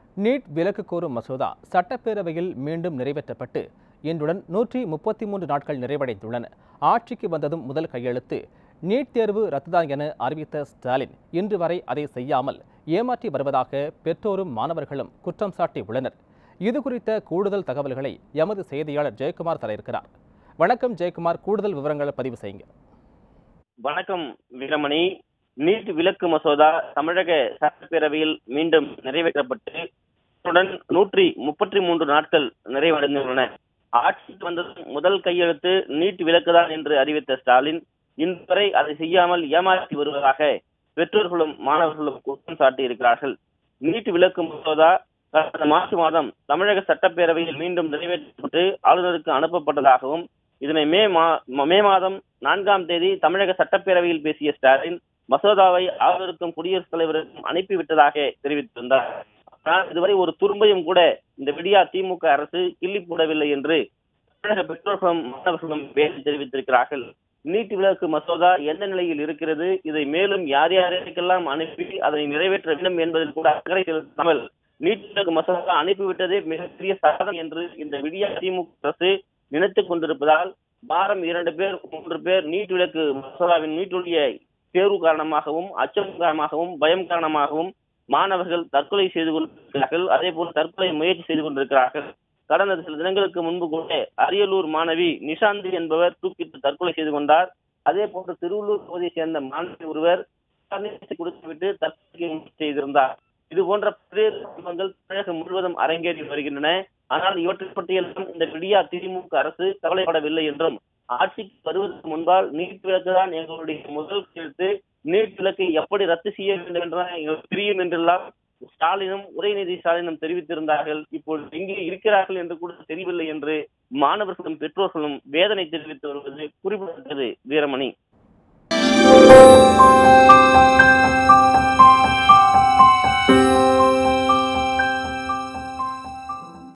NEET விலக்கு கோரும் மசோதா சட்டப்பேரவையில் மீண்டும் நிறைவேற்றப்பட்டு இன்றுடன் நூற்றி முப்பத்தி மூன்று நாட்கள் நிறைவடைந்துள்ளன ஆட்சிக்கு வந்ததும் முதல் கையெழுத்து நீட் தேர்வு ரத்துதான் என அறிவித்த ஸ்டாலின் இன்று வரை அதை செய்யாமல் ஏமாற்றி வருவதாக பெற்றோரும் மாணவர்களும் குற்றம் சாட்டி உள்ளனர் இது குறித்த கூடுதல் தகவல்களை எமது செய்தியாளர் ஜெயக்குமார் தர இருக்கிறார் வணக்கம் ஜெயக்குமார் கூடுதல் விவரங்களை பதிவு செய்யுங்க வணக்கம் வீரமணி நீட் விலக்கு மசோதா தமிழக சட்டப்பேரவையில் மீண்டும் நிறைவேற்றப்பட்டு இத்துடன் நூற்றி முப்பத்தி மூன்று நாட்கள் நிறைவடைந்துள்ளன ஆட்சிக்கு வந்ததும் முதல் கையெழுத்து நீட் விலக்குதான் என்று அறிவித்த ஸ்டாலின் இன்று வரை அதை செய்யாமல் ஏமாற்றி வருவதாக பெற்றோர்களும் மாணவர்களும் குற்றம் சாட்டி இருக்கிறார்கள் நீட் விலக்கு மசோதா கடந்த மார்ச் மாதம் தமிழக சட்டப்பேரவையில் மீண்டும் நிறைவேற்றப்பட்டு ஆளுநருக்கு அனுப்பப்பட்டதாகவும் இதனை மே மா மே மாதம் நான்காம் தேதி தமிழக சட்டப்பேரவையில் பேசிய ஸ்டாலின் மசோதாவை ஆளுநருக்கும் குடியரசுத் தலைவருக்கும் அனுப்பிவிட்டதாக தெரிவித்திருந்தார் ஆனால் இதுவரை ஒரு துரும்பையும் கூட இந்த விடியா திமுக அரசு கிள்ளி போடவில்லை என்று தமிழக பெற்றோர்களும் மாணவர்களும் வேலை தெரிவித்திருக்கிறார்கள் நீட் விலக்கு மசோதா எந்த நிலையில் இருக்கிறது இதை மேலும் யார் யாருக்கெல்லாம் அனுப்பி அதை நிறைவேற்ற வேண்டும் என்பதில் கூட அக்கறை செலுத்தாமல் நீட் விலக்கு மசோதா அனுப்பிவிட்டதே மிகப்பெரிய சாதனை என்று இந்த விடியா திமுக அரசு நினைத்துக் கொண்டிருப்பதால் வாரம் இரண்டு பேர் மூன்று பேர் நீட் விலக்கு மசோதாவின் நீட்டுடைய தேர்வு காரணமாகவும் அச்சம் காரணமாகவும் பயம் காரணமாகவும் மாணவர்கள் தற்கொலை செய்து கொண்டிருக்கிறார்கள் அதே போல் தற்கொலை முயற்சி செய்து கொண்டிருக்கிறார்கள் கடந்த சில தினங்களுக்கு முன்பு கூட அரியலூர் மாணவி நிஷாந்தி என்பவர் தூக்கிட்டு தற்கொலை செய்து கொண்டார் அதே போன்று திருவள்ளூர் பகுதியை சேர்ந்த மாணவி ஒருவர் கொடுத்துவிட்டு தற்கொலை செய்திருந்தார் இது போன்ற பல்வேறு சம்பவங்கள் தமிழகம் முழுவதும் அரங்கேறி வருகின்றன ஆனால் இவற்றை பற்றியெல்லாம் இந்த விடியா திமுக அரசு கவலைப்படவில்லை என்றும் ஆட்சிக்கு வருவதற்கு முன்பால் நீட் விலக்கு தான் எங்களுடைய முதல் கருத்து நீட் விலக்கை எப்படி ரத்து செய்ய வேண்டும் என்றுதான் எங்களுக்கு தெரியும் என்றெல்லாம் ஸ்டாலினும் உதயநிதி ஸ்டாலினும் தெரிவித்திருந்தார்கள் இப்பொழுது எங்கே இருக்கிறார்கள் என்று கூட தெரியவில்லை என்று மாணவர்களும் பெற்றோர்களும் வேதனை தெரிவித்து வருவது குறிப்பிடத்தக்கது வீரமணி